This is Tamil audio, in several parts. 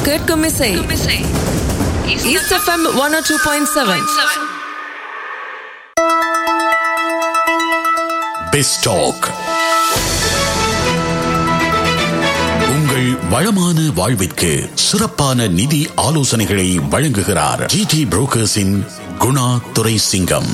கேட்கும் இசை East FM one two point seven பெஸ்டாக் உங்கள் வளமான வாழ்விற்கு சிறப்பான நிதி ஆலோசனைகளை வழங்குகிறார் ஜிடி புரோக்கர்ஸின் குணா துரை சிங்கம்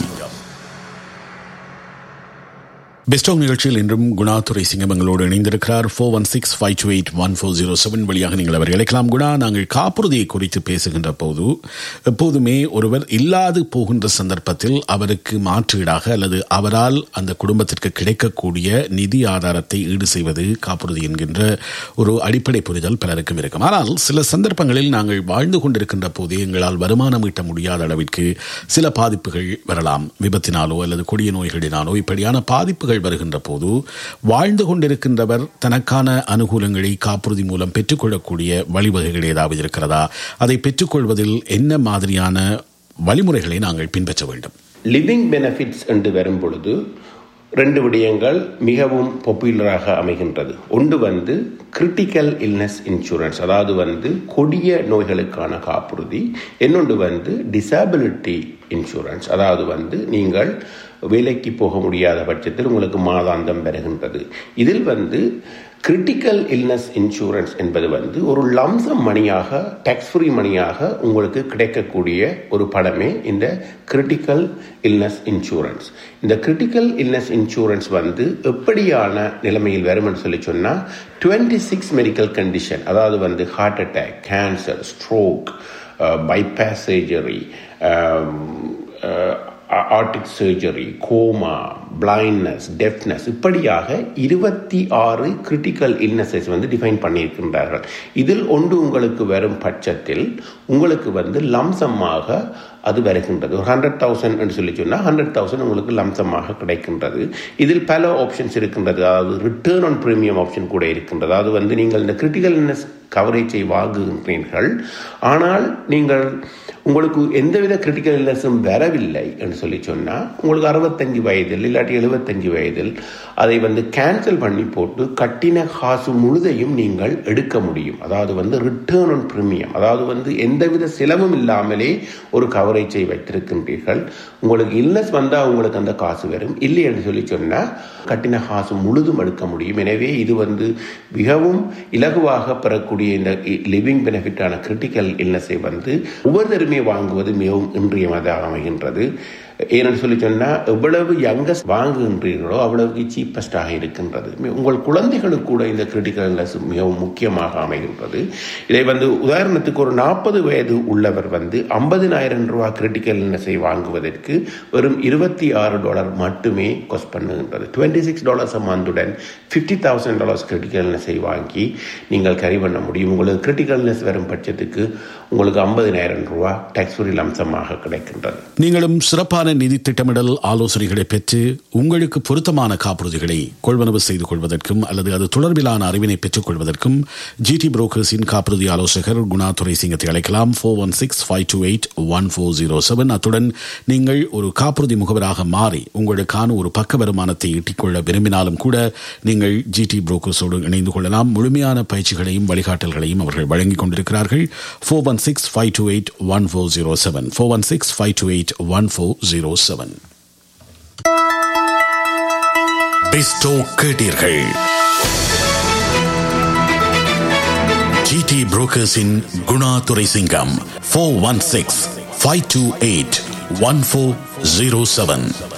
பெஸ்டாக் நிகழ்ச்சியில் இன்றும் குணா துரை சிங்கம் எங்களோடு இணைந்திருக்கிறார் four one six five two eight one four zero seven வழியாக நீங்கள் அவரை அழைக்கலாம் குணா நாங்கள் காப்புறுதியை குறித்து பேசுகின்ற போது எப்போதுமே ஒருவர் இல்லாது போகின்ற சந்தர்ப்பத்தில் அவருக்கு மாற்றீடாக அல்லது அவரால் அந்த குடும்பத்திற்கு கிடைக்கக்கூடிய நிதி ஆதாரத்தை ஈடு செய்வது காப்புறுதி என்கின்ற ஒரு அடிப்படை புரிதல் பலருக்கும் இருக்கும் ஆனால் சில சந்தர்ப்பங்களில் நாங்கள் வாழ்ந்து கொண்டிருக்கின்ற போதே எங்களால் வருமானம் ஈட்ட முடியாத அளவிற்கு சில பாதிப்புகள் வரலாம் விபத்தினாலோ அல்லது கொடிய நோய்களினாலோ இப்படியான பாதிப்புகள் வருகின்ற போது வாழ்ந்து கொண்டிருக்கின்றவர் தனக்கான அனுகூலங்களை காப்புறுதி மூலம் பெற்றுக்கொள்ளக்கூடிய வழிவகைகள் ஏதாவது இருக்கிறதா அதை பெற்றுக்கொள்வதில் என்ன மாதிரியான வழிமுறைகளை நாங்கள் பின்பற்ற வேண்டும் லிவிங் பெனிஃபிட்ஸ் என்று வரும் பொழுது ரெண்டு விடயங்கள் மிகவும் பாப்புலராக அமைகின்றது ஒன்று வந்து கிரிட்டிக்கல் இல்னஸ் இன்சூரன்ஸ் அதாவது வந்து கொடிய நோய்களுக்கான காப்புறுதி இன்னொன்று வந்து டிசபிலிட்டி இன்சூரன்ஸ் அதாவது வந்து நீங்கள் வேலைக்கு போக முடியாத பட்சத்தில் உங்களுக்கு மாதாந்தம் பெறுகின்றது இதில் வந்து கிரிட்டிக்கல் இல்னஸ் இன்சூரன்ஸ் என்பது வந்து ஒரு லம்சம் மணியாக டேக்ஸ் ஃப்ரீ மணியாக உங்களுக்கு கிடைக்கக்கூடிய ஒரு படமே இந்த கிரிட்டிக்கல் இல்னஸ் இன்சூரன்ஸ் இந்த கிரிட்டிக்கல் இல்னஸ் இன்சூரன்ஸ் வந்து எப்படியான நிலைமையில் வரும்னு சொல்லி சொன்னால் டுவெண்ட்டி சிக்ஸ் மெடிக்கல் கண்டிஷன் அதாவது வந்து heart attack cancer stroke bypass surgery aortic surgery coma blindness deafness இப்படியாக இருபத்தி ஆறு கிரிட்டிக்கல் இல்னஸஸ் வந்து டிஃபைன் பண்ணியிருக்கின்றார்கள் இதில் ஒன்று உங்களுக்கு வரும் பட்சத்தில் உங்களுக்கு வந்து லம்சமாக அது வருகின்றது ஒரு ஹண்ட்ரட் தௌசண்ட் என்று சொல்லி சொன்னால் ஹண்ட்ரட் தௌசண்ட் உங்களுக்கு லம்சமாக கிடைக்கின்றது இதில் பல ஆப்ஷன்ஸ் இருக்கின்றது அதாவது ரிட்டர்ன் ஆன் ப்ரீமியம் ஆப்ஷன் கூட இருக்கின்றது அது வந்து நீங்கள் இந்த கிரிட்டிக்கல் இல்னஸ் கவரேஜை வாங்குகின்றீர்கள் ஆனால் நீங்கள் உங்களுக்கு எந்தவித கிரிட்டிக்கல் இல்னஸும் வரவில்லை என்று சொல்லி சொன்னால் உங்களுக்கு அறுபத்தஞ்சு வயதில் இல்லாட்டி எழுபத்தஞ்சு வயதில் அதை வந்து கேன்சல் பண்ணி போட்டு கட்டின காசு முழுதையும் நீங்கள் எடுக்க முடியும் அதாவது வந்து ரிட்டர்ன் ஆன் ப்ரீமியம் அதாவது வந்து எந்தவித செலவும் இல்லாமலே ஒரு கவரேஜை வைத்திருக்கின்றீர்கள் உங்களுக்கு இல்னஸ் வந்தால் உங்களுக்கு அந்த காசு வரும் இல்லை என்று சொல்லி சொன்னால் கட்டின காசு முழுதும் எடுக்க முடியும் எனவே இது வந்து மிகவும் இலகுவாக பெறக்கூடிய இந்த லிவிங் பெனிஃபிட்டான கிரிட்டிக்கல் இல்னஸை வந்து ஒவ்வொருத்தருமே வாங்குவது மிகவும் இன்றியமதாக அமைகின்றது ஏன்னு சொல்லி சொன்னால் எவ்வளவு யங்கஸ்ட் வாங்குகின்றீர்களோ அவ்வளவு சீப்பஸ்டாக இருக்கின்றது உங்கள் குழந்தைகளுக்கு கூட இந்த கிரிட்டிக்கல் இல்னஸ் மிகவும் முக்கியமாக அமைகின்றது இதை வந்து உதாரணத்துக்கு ஒரு நாற்பது வயது உள்ளவர் வந்து ஐம்பதினாயிரம் ரூபா கிரிட்டிக்கல் இல்னஸை வாங்குவதற்கு வெறும் இருபத்தி ஆறு டாலர் மட்டுமே கொஸ்ட் பண்ணுகின்றது டுவெண்ட்டி சிக்ஸ் டாலர்ஸ் மந்துடன் ஃபிஃப்டி தௌசண்ட் டாலர்ஸ் கிரிட்டிக்கல் இல்னஸை வாங்கி நீங்கள் கரி பண்ண முடியும் உங்களுக்கு கிரிட்டிக்கல் இல்னஸ் வரும் பட்சத்துக்கு உங்களுக்கு ஐம்பதினாயிரம் ரூபா டேக்ஸ் ஃப்ரீ லம்சமாக கிடைக்கின்றது நீங்களும் சிறப்பான நிதி திட்டமிடல் ஆலோசனைகளை பெற்று உங்களுக்கு பொருத்தமான காப்புறுதிகளை கொள்வனவு செய்து கொள்வதற்கும் அல்லது அது தொடர்பிலான அறிவினை பெற்றுக் கொள்வதற்கும் ஜிடி புரோக்கர்ஸின் காப்புறுதி ஆலோசகர் குணா துரை சிங்கத்தை அழைக்கலாம் four one six five two eight one four zero seven அத்துடன் நீங்கள் ஒரு காப்புறுதி முகவராக மாறி உங்களுக்கான ஒரு பக்க வருமானத்தை ஈட்டிக்கொள்ள விரும்பினாலும் கூட நீங்கள் ஜிடி புரோக்கர்ஸோடு இணைந்து கொள்ளலாம் முழுமையான பயிற்சிகளையும் வழிகாட்டல்களையும் அவர்கள் வழங்கிக் கொண்டிருக்கிறார்கள் four one six five two eight one four zero seven four one six five two eight one four zero seven பெஸ்டோ கேட்டீர்கள் ஜிடி புரோக்கர்ஸின் Guna Durai Singam four one six five two eight one four zero seven